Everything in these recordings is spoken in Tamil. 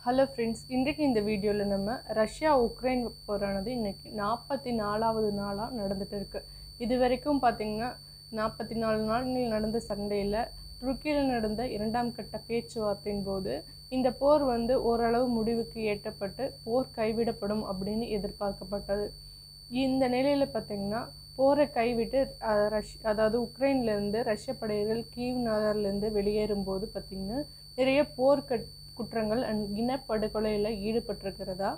ஹலோ ஃப்ரெண்ட்ஸ் இன்றைக்கு இந்த வீடியோவில் நம்ம ரஷ்யா உக்ரைன் போரானது இன்னைக்கு நாற்பத்தி நாலாவது நாளாக நடந்துட்டு இருக்கு இது வரைக்கும் பார்த்தீங்கன்னா நாற்பத்தி நாலு நாட்கள் நடந்த சண்டையில் துருக்கியில் நடந்த இரண்டாம் கட்ட பேச்சுவார்த்தையின் போது இந்த போர் வந்து ஓரளவு முடிவுக்கு எட்டப்பட்டு போர் கைவிடப்படும் அப்படின்னு எதிர்பார்க்கப்பட்டது இந்த நிலையில் பார்த்தீங்கன்னா போரை கைவிட்டு அஹ், ரஷ் அதாவது உக்ரைன்லேருந்து ரஷ்ய படைகள் கீவ் நகர்லேருந்து வெளியேறும்போது பார்த்திங்கன்னா நிறைய போர் கட் குற்றங்கள் அண்ட் இனப்படுகொலையில் ஈடுபட்டிருக்கிறதா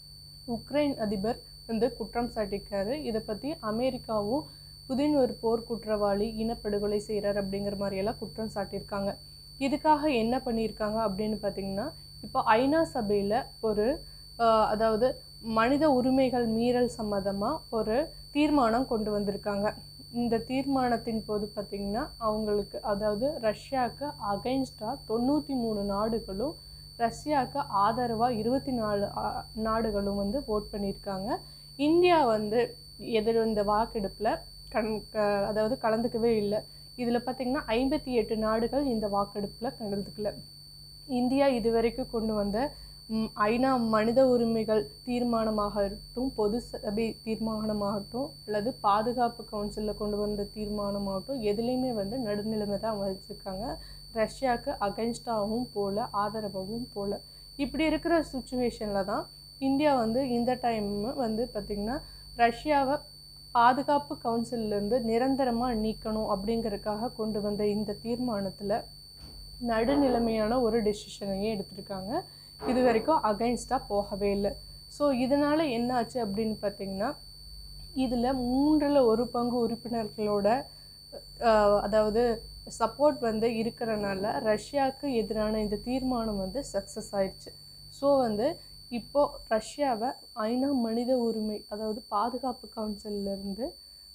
உக்ரைன் அதிபர் வந்து குற்றம் சாட்டியிருக்காரு இதை பற்றி அமெரிக்காவும் புதின் ஒரு போர் குற்றவாளி இனப்படுகொலை செய்கிறார் அப்படிங்கிற மாதிரியெல்லாம் குற்றம் சாட்டியிருக்காங்க இதுக்காக என்ன பண்ணியிருக்காங்க அப்படின்னு பார்த்தீங்கன்னா இப்போ ஐநா சபையில் ஒரு ஆஹ், அதாவது மனித உரிமைகள் மீறல் சம்மந்தமாக ஒரு தீர்மானம் கொண்டு வந்திருக்காங்க இந்த தீர்மானத்தின் போது பார்த்திங்கன்னா அவங்களுக்கு அதாவது ரஷ்யாவுக்கு அகைன்ஸ்டாக தொண்ணூற்றி மூணு நாடுகளும் ரஷ்யாவுக்கு ஆதரவாக இருபத்தி நாலு ஆ- நாடுகளும் வந்து ஓட் பண்ணியிருக்காங்க இந்தியா வந்து எதிர் இந்த வாக்கெடுப்பில் கண் க- அதாவது கலந்துக்கவே இல்லை இதில் பார்த்திங்கன்னா ஐம்பத்தி எட்டு நாடுகள் இந்த வாக்கெடுப்பில் கலந்துக்கல இந்தியா இதுவரைக்கும் கொண்டு வந்த ம், ஐநா மனித உரிமைகள் தீர்மானமாக இருக்கட்டும் பொது சபை தீர்மானமாகட்டும் அல்லது பாதுகாப்பு கவுன்சிலில் கொண்டு வந்த தீர்மானமாகட்டும் எதுலேயுமே வந்து நடுநிலைமை தான் வச்சுருக்காங்க ரஷ்யாவுக்கு அகைன்ஸ்டாகவும் போல ஆதரவாகவும் போல இப்படி இருக்கிற சுச்சுவேஷனில் தான் இந்தியா வந்து இந்த டைம் வந்து பார்த்திங்கன்னா ரஷ்யாவை பாதுகாப்பு கவுன்சிலிருந்து நிரந்தரமாக நீக்கணும் அப்படிங்கறதுக்காக கொண்டு வந்த இந்த தீர்மானத்தில் நடுநிலைமையான ஒரு டெசிஷனையே எடுத்திருக்காங்க இது வரைக்கும் அகைன்ஸ்டாக போகவே இல்லை ஸோ இதனால் என்ன ஆச்சு அப்படின்னு பார்த்தீங்கன்னா இதில் மூன்றில் ஒரு பங்கு உறுப்பினர்களோட அஹ், அதாவது சப்போர்ட் வந்து இருக்கிறனால ரஷ்யாவுக்கு எதிரான இந்த தீர்மானம் வந்து சக்ஸஸ் ஆயிடுச்சு ஸோ வந்து இப்போ ரஷ்யாவை ஐநா மனித உரிமை அதாவது பாதுகாப்பு கவுன்சிலிருந்து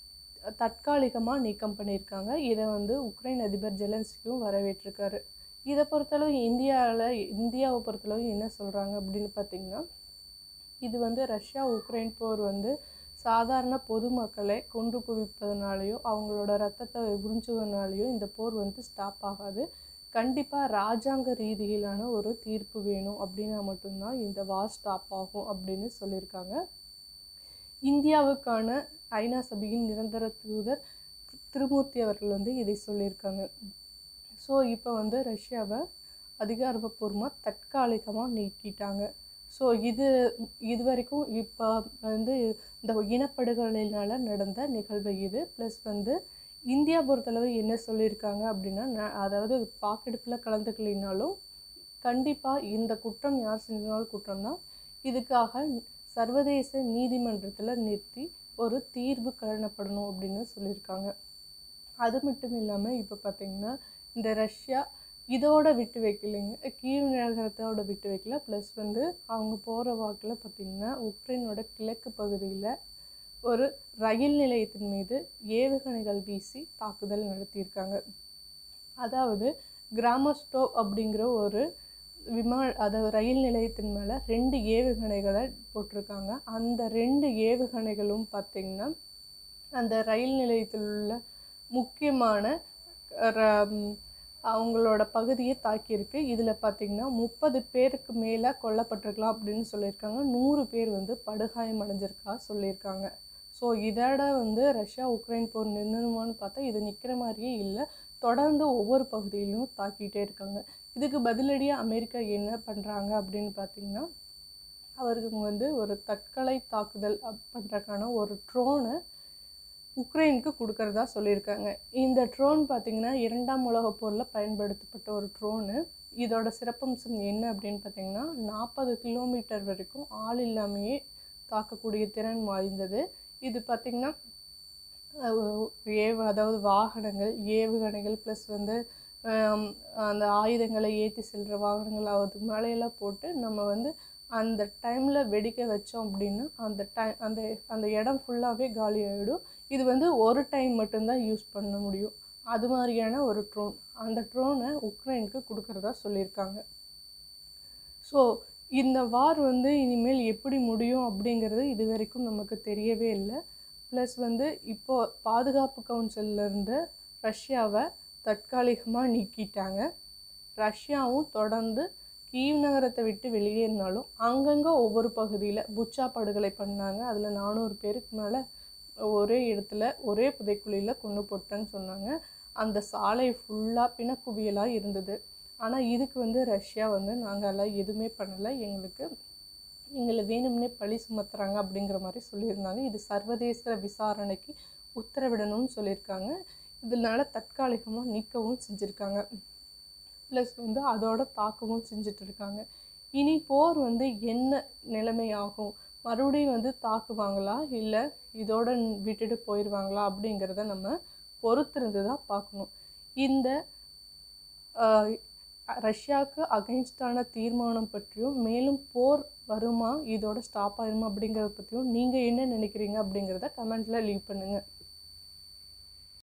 தற்காலிகமாக நீக்கம் பண்ணியிருக்காங்க இதை வந்து உக்ரைன் அதிபர் ஜெலன்ஸ்கியும் வரவேற்றிருக்காரு இதை பொறுத்தளவு இந்தியாவில் இந்தியாவை பொறுத்தளவு என்ன சொல்கிறாங்க அப்படின்னு பார்த்தீங்கன்னா இது வந்து ரஷ்யா உக்ரைன் போர் வந்து சாதாரண பொதுமக்களை கொன்று குவிப்பதனாலேயோ அவங்களோட ரத்தத்தை உறிஞ்சுவதனாலேயோ இந்த போர் வந்து ஸ்டாப் ஆகாது கண்டிப்பாக ராஜாங்க ரீதியிலான ஒரு தீர்ப்பு வேணும் அப்படின்னா மட்டும்தான் இந்த வார் ஸ்டாப் ஆகும் அப்படின்னு சொல்லியிருக்காங்க இந்தியாவுக்கான ஐநா சபையின் நிரந்தர தூதர் திருமூர்த்தி அவர்கள் வந்து இதை சொல்லியிருக்காங்க ஸோ இப்போ வந்து ரஷ்யாவை அதிகாரப்பூர்வமாக தற்காலிகமாக நீக்கிட்டாங்க ஸோ இது இது வரைக்கும் இப்போ வந்து இந்த இனப்படுகொலையினால் நடந்த நிகழ்வு இது ப்ளஸ் வந்து இந்தியா பொறுத்தளவு என்ன சொல்லியிருக்காங்க அப்படின்னா ந- அதாவது வாக்கெடுப்பில் கலந்துக்கலினாலும் கண்டிப்பாக இந்த குற்றம் யார் செஞ்சாலும் குற்றம் தான் இதுக்காக சர்வதேச நீதிமன்றத்தில் நிறுத்தி ஒரு தீர்வு காணப்படணும் அப்படின்னு சொல்லியிருக்காங்க அது மட்டும் இல்லாமல் இப்போ பார்த்தீங்கன்னா இந்த ரஷ்யா இதோட விட்டு வைக்கலைங்க கீவ் நகரத்தோட விட்டு வைக்கல ப்ளஸ் வந்து அவங்க போகிற வாக்கில் பார்த்திங்கன்னா உக்ரைனோட கிழக்கு பகுதியில் ஒரு ரயில் நிலையத்தின் மீது ஏவுகணைகள் வீசி தாக்குதல் நடத்தியிருக்காங்க அதாவது கிராமஸ்டோ அப்படிங்கிற ஒரு விமா அதாவது ரயில் நிலையத்தின் மேலே ரெண்டு ஏவுகணைகளை போட்டிருக்காங்க அந்த ரெண்டு ஏவுகணைகளும் பார்த்திங்கன்னா அந்த ரயில் நிலையத்தில் உள்ள முக்கியமான ர- ம், அவங்களோட பகுதியை தாக்கியிருக்கு இதில் பார்த்திங்கன்னா முப்பது பேருக்கு மேலே கொல்லப்பட்டிருக்கலாம் அப்படின்னு சொல்லியிருக்காங்க நூறு பேர் வந்து படுகாயம் அடைஞ்சிருக்கா சொல்லியிருக்காங்க ஸோ இதோட வந்து ரஷ்யா உக்ரைன் போர் நின்றுமான்னு பார்த்தா இது நிற்கிற மாதிரியே இல்லை தொடர்ந்து ஒவ்வொரு பகுதியிலும் தாக்கிட்டே இருக்காங்க இதுக்கு பதிலடியாக அமெரிக்கா என்ன பண்ணுறாங்க அப்படின்னு பார்த்தீங்கன்னா அவருக்கு வந்து ஒரு தற்கொலை தாக்குதல் பண்ணுறதுக்கான ஒரு ட்ரோனை உக்ரைனுக்கு கொடுக்கறதா சொல்லியிருக்காங்க இந்த ட்ரோன் பார்த்திங்கன்னா இரண்டாம் உலகப் போரில் பயன்படுத்தப்பட்ட ஒரு ட்ரோனு இதோட சிறப்பம்சம் என்ன அப்படின்னு பார்த்தீங்கன்னா நாற்பது கிலோமீட்டர் வரைக்கும் ஆள் இல்லாமையே தாக்கக்கூடிய திறன் வாய்ந்தது இது பார்த்திங்கன்னா அஹ், ஏவு அதாவது வாகனங்கள் ஏவுகணைகள் ப்ளஸ் வந்து ஆம், அந்த ஆயுதங்களை ஏற்றி செல்கிற வாகனங்கள் அது மேலையெல்லாம் போட்டு நம்ம வந்து அந்த டைமில் வெடிக்க வச்சோம் அப்படின்னா அந்த டை அந்த அந்த இடம் ஃபுல்லாகவே காலி ஆகிடும் இது வந்து ஒரு டைம் மட்டும்தான் யூஸ் பண்ண முடியும் அது மாதிரியான ஒரு ட்ரோன் அந்த ட்ரோனை உக்ரைனுக்கு கொடுக்கறதா சொல்லியிருக்காங்க ஸோ இந்த வார் வந்து இனிமேல் எப்படி முடியும் அப்படிங்கிறது இது வரைக்கும் நமக்கு தெரியவே இல்லை ப்ளஸ் வந்து இப்போ பாதுகாப்பு கவுன்சில்ல இருந்து ரஷ்யாவை தற்காலிகமாக நீக்கிட்டாங்க ரஷ்யாவும் தொடர்ந்து கீவ் நகரத்தை விட்டு வெளியேறினாலும் அங்கங்கே ஒவ்வொரு பகுதியில் புச்சா படுகொலை பண்ணாங்க அதில் நானூறு பேருக்கு மேலே ஒரே இடத்துல ஒரே புதைக்குழியில் கொண்டு போட்டேன்னு சொன்னாங்க அந்த சாலை ஃபுல்லாக பிணக்குவியலாக இருந்தது ஆனால் இதுக்கு வந்து ரஷ்யா வந்து நாங்கள் எல்லாம் எதுவுமே பண்ணலை எங்களுக்கு எங்களை வேணும்னே பழி சுமத்துறாங்க அப்படிங்கிற மாதிரி சொல்லியிருந்தாங்க இது சர்வதேச விசாரணைக்கு உத்தரவிடணும்னு சொல்லியிருக்காங்க இதனால தற்காலிகமாக நீக்கவும் செஞ்சுருக்காங்க ப்ளஸ் வந்து அதோட தாக்கவும் செஞ்சுட்டு இருக்காங்க இனி போர் வந்து என்ன நிலைமை ஆகும் மறுபடியும் வந்து தாக்குவாங்களா இல்லை இதோட விட்டுட்டு போயிடுவாங்களா அப்படிங்கிறத நம்ம பொறுத்திருந்து தான் பார்க்கணும் இந்த ஆஹ், ரஷ்யாவுக்கு அகைன்ஸ்டான தீர்மானம் பற்றியும் மேலும் போர் வருமா இதோட ஸ்டாப் ஆயிருமா அப்படிங்கிறத பற்றியும் நீங்கள் என்ன நினைக்கிறீங்க அப்படிங்கிறத கமெண்ட்டில் லீவ் பண்ணுங்கள்